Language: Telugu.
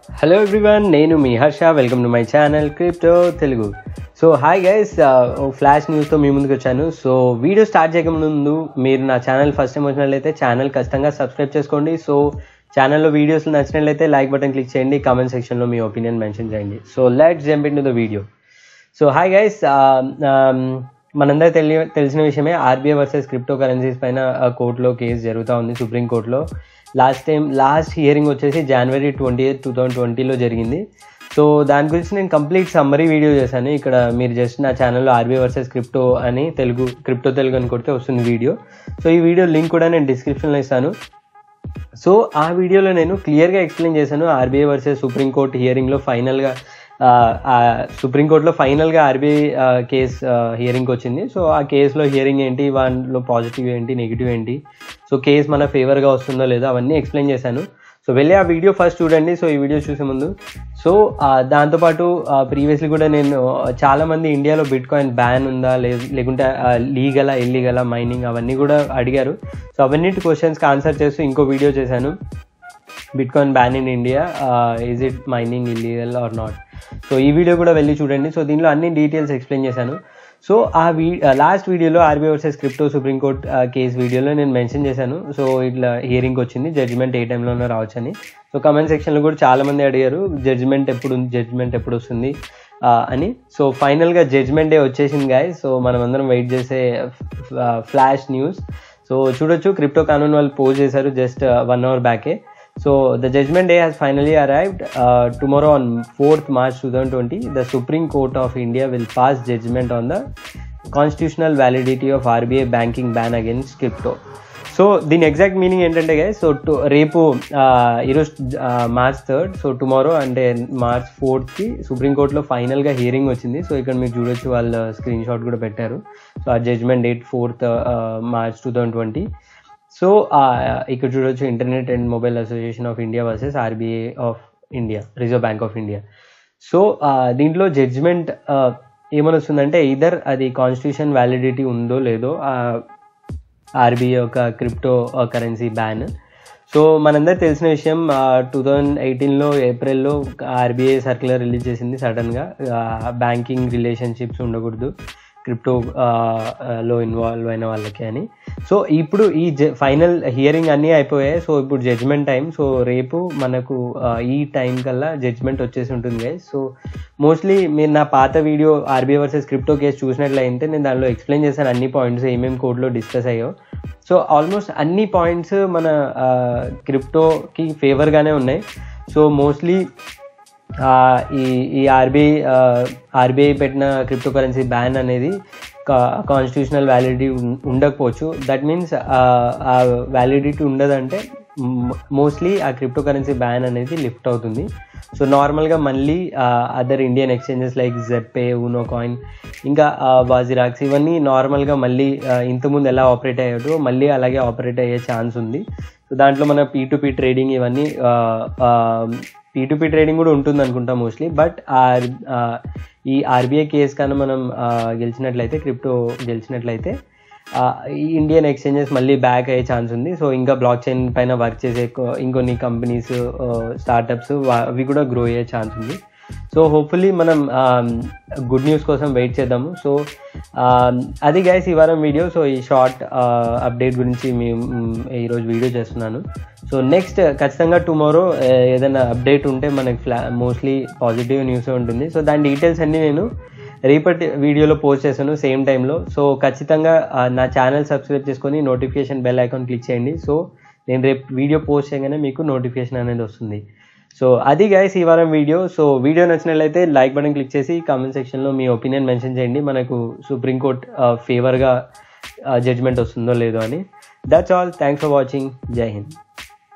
హలో ఎవ్రీవన్ నేను మీ Harsha welcome to my channel crypto Telugu so hi guys flash న్యూస్తో మీ ముందుకు వచ్చాను సో వీడియో స్టార్ట్ చేయక ముందు మీరు నా ఛానల్ ఫస్ట్ టైం వచ్చినట్లయితే ఛానల్ ఖచ్చితంగా సబ్స్క్రైబ్ చేసుకోండి సో ఛానల్లో వీడియోస్ నచ్చినట్లయితే లైక్ బటన్ క్లిక్ చేయండి కామెంట్ సెక్షన్లో మీ ఒపీనియన్ మెన్షన్ చేయండి so let's jump into the video so hi guys మనందరూ తెలి తెలిసిన విషయమే ఆర్బీఐ వర్సెస్ క్రిప్టో కరెన్సీస్ పైన కోర్టులో కేసు జరుగుతూ ఉంది సుప్రీం కోర్టులో లాస్ట్ టైం లాస్ట్ హియరింగ్ వచ్చేసి జనవరి ట్వంటీ ఎయిత్ టూ థౌజండ్ ట్వంటీలో జరిగింది సో దాని గురించి నేను కంప్లీట్ సమ్మరీ వీడియో చేశాను ఇక్కడ మీరు జస్ట్ నా ఛానల్లో ఆర్బీఐ వర్సెస్ క్రిప్టో అని తెలుగు క్రిప్టో తెలుగు అని కొడితే వస్తుంది వీడియో సో ఈ వీడియో లింక్ కూడా నేను డిస్క్రిప్షన్లో ఇస్తాను సో ఆ వీడియోలో నేను క్లియర్గా ఎక్స్ప్లెయిన్ చేశాను ఆర్బీఐ వర్సెస్ సుప్రీంకోర్టు హియరింగ్లో ఫైనల్గా సుప్రీంకోర్టులో ఫైనల్గా ఆర్బీఐ కేస్ హియరింగ్కి వచ్చింది సో ఆ కేసులో హియరింగ్ ఏంటి వాటిలో పాజిటివ్ ఏంటి నెగిటివ్ ఏంటి సో కేసు మన ఫేవర్గా వస్తుందో లేదో అవన్నీ ఎక్స్ప్లెయిన్ చేశాను సో వెళ్ళి ఆ వీడియో ఫస్ట్ చూడండి సో ఈ వీడియో చూసే ముందు సో దాంతోపాటు ప్రీవియస్లీ కూడా నేను చాలామంది ఇండియాలో బిట్ కాయిన్ బ్యాన్ ఉందా లేకుంటే లీగలా ఇల్లీగలా మైనింగ్ అవన్నీ కూడా అడిగారు సో అవన్నిటి క్వశ్చన్స్కి ఆన్సర్ చేస్తూ ఇంకో వీడియో చేశాను bitcoin ban in India is it mining illegal or not so ఈ వీడియో కూడా వెళ్ళి చూడండి సో దీనిలో అన్ని డీటెయిల్స్ ఎక్స్ప్లెయిన్ చేశాను సో ఆ వీ లాస్ట్ వీడియోలో RBI versus crypto supreme court case వీడియోలో నేను మెన్షన్ చేశాను సో ఇట్లా హియరింగ్ వచ్చింది జడ్జిమెంట్ ఏ టైంలోనో రావచ్చని సో కమెంట్ సెక్షన్లో కూడా చాలామంది అడిగారు జడ్జిమెంట్ ఎప్పుడు జడ్జిమెంట్ ఎప్పుడు వస్తుంది అని సో ఫైనల్గా జడ్జిమెంట్ డే వచ్చేసింది గాయ సో మనం అందరం వెయిట్ చేసే ఫ్లాష్ న్యూస్ సో చూడొచ్చు క్రిప్టో కానూన్ వాళ్ళు పోస్ట్ చేశారు జస్ట్ వన్ అవర్ బ్యాకే So the judgment day has finally arrived. Uh, tomorrow on 4th March 2020, the Supreme Court of India will pass judgment on the constitutional validity of RBI banking ban against crypto. So దీని ఎగ్జాక్ట్ మీనింగ్ ఏంటంటే సో రేపు ఈరోజు మార్చ్ థర్డ్ సో టుమారో అంటే మార్చ్ ఫోర్త్కి సుప్రీంకోర్టులో ఫైనల్గా హియరింగ్ వచ్చింది సో ఇక్కడ మీరు చూడొచ్చు వాళ్ళ స్క్రీన్ షాట్ కూడా పెట్టారు సో ఆ judgment date fourth March two thousand twenty so ఇక్కడ చూడొచ్చు internet and mobile association of India versus RBI of India reserve bank of India so దీంట్లో జడ్జ్మెంట్ ఏమని వస్తుందంటే ఇదర్ అది కాన్స్టిట్యూషన్ వ్యాలిడిటీ ఉందో లేదో ఆర్బీఐ యొక్క క్రిప్టో కరెన్సీ బ్యాన్ సో మనందరికి తెలిసిన విషయం టూ థౌజండ్ ఎయిటీన్లో ఏప్రిల్లో ఆర్బీఐ సర్క్యులర్ రిలీజ్ చేసింది సడన్గా బ్యాంకింగ్ రిలేషన్షిప్స్ ఉండకూడదు క్రిప్టో లో ఇన్వాల్వ్ అయిన వాళ్ళకి అని సో ఇప్పుడు ఈ ఫైనల్ హియరింగ్ అన్నీ అయిపోయాయి సో ఇప్పుడు జడ్జ్మెంట్ టైం సో రేపు మనకు ఈ టైం కల్లా జడ్జ్మెంట్ వచ్చేసి ఉంటుంది గైస్ సో మోస్ట్లీ మీరు నా పాత video RBI versus crypto case చూసినట్లయితే నేను దానిలో ఎక్స్ప్లెయిన్ చేశాను అన్ని పాయింట్స్ ఏమేమి కోడ్లో డిస్కస్ అయ్యో సో ఆల్మోస్ట్ అన్ని పాయింట్స్ మన క్రిప్టోకి ఫేవర్గానే ఉన్నాయి సో మోస్ట్లీ ఈ ఈ ఆర్బీఐ ఆర్బీఐ పెట్టిన క్రిప్టో కరెన్సీ బ్యాన్ అనేది కాన్స్టిట్యూషనల్ వ్యాలిడిటీ ఉండకపోవచ్చు దట్ మీన్స్ ఆ వ్యాలిడిటీ ఉండదంటే మోస్ట్లీ ఆ క్రిప్టో కరెన్సీ బ్యాన్ అనేది లిఫ్ట్ అవుతుంది సో నార్మల్గా మళ్ళీ other Indian exchanges like ZebPay Unocoin ఇంకా వాజిరాక్స్ ఇవన్నీ నార్మల్గా మళ్ళీ ఇంతకుముందు ఎలా ఆపరేట్ అయ్యాడో మళ్ళీ అలాగే ఆపరేట్ అయ్యే ఛాన్స్ ఉంది సో దాంట్లో మన పీ టు పీ ట్రేడింగ్ ఇవన్నీ పీ ట్రేడింగ్ కూడా ఉంటుంది అనుకుంటా మోస్ట్లీ బట్ ఈ ఆర్బీఐ కేస్ కన్నా మనం గెలిచినట్లయితే క్రిప్టో గెలిచినట్లయితే ఈ ఇండియన్ ఎక్స్చేంజెస్ మళ్ళీ బ్యాక్ అయ్యే ఛాన్స్ ఉంది సో ఇంకా బ్లాక్ చైన్ పైన వర్క్ చేసే ఇంకొన్ని కంపెనీస్ స్టార్టప్స్ అవి కూడా గ్రో అయ్యే ఛాన్స్ ఉంది సో హోప్ఫుల్లీ మనం గుడ్ న్యూస్ కోసం వెయిట్ చేద్దాము సో అది గైస్ ఈ వారం వీడియో సో ఈ షార్ట్ అప్డేట్ గురించి మేము ఈరోజు వీడియో చేస్తున్నాను సో నెక్స్ట్ ఖచ్చితంగా టుమారో ఏదైనా అప్డేట్ ఉంటే మనకి ఫ్లా మోస్ట్లీ పాజిటివ్ న్యూస్ ఉంటుంది సో దాని డీటెయిల్స్ అన్నీ నేను రేపటి వీడియోలో పోస్ట్ చేశాను సేమ్ టైంలో సో ఖచ్చితంగా నా ఛానల్ సబ్స్క్రైబ్ చేసుకొని నోటిఫికేషన్ బెల్ ఐకాన్ క్లిక్ చేయండి సో నేను రేపు వీడియో పోస్ట్ చేయగానే మీకు నోటిఫికేషన్ అనేది వస్తుంది సో అది గైస్ ఈ వారం వీడియో సో వీడియో నచ్చినట్లయితే లైక్ బటన్ క్లిక్ చేసి కామెంట్ సెక్షన్లో మీ ఒపీనియన్ మెన్షన్ చేయండి మనకు సుప్రీంకోర్ట్ ఫేవర్గా జడ్జ్మెంట్ వస్తుందో లేదో అని that's all thanks for watching జై హింద్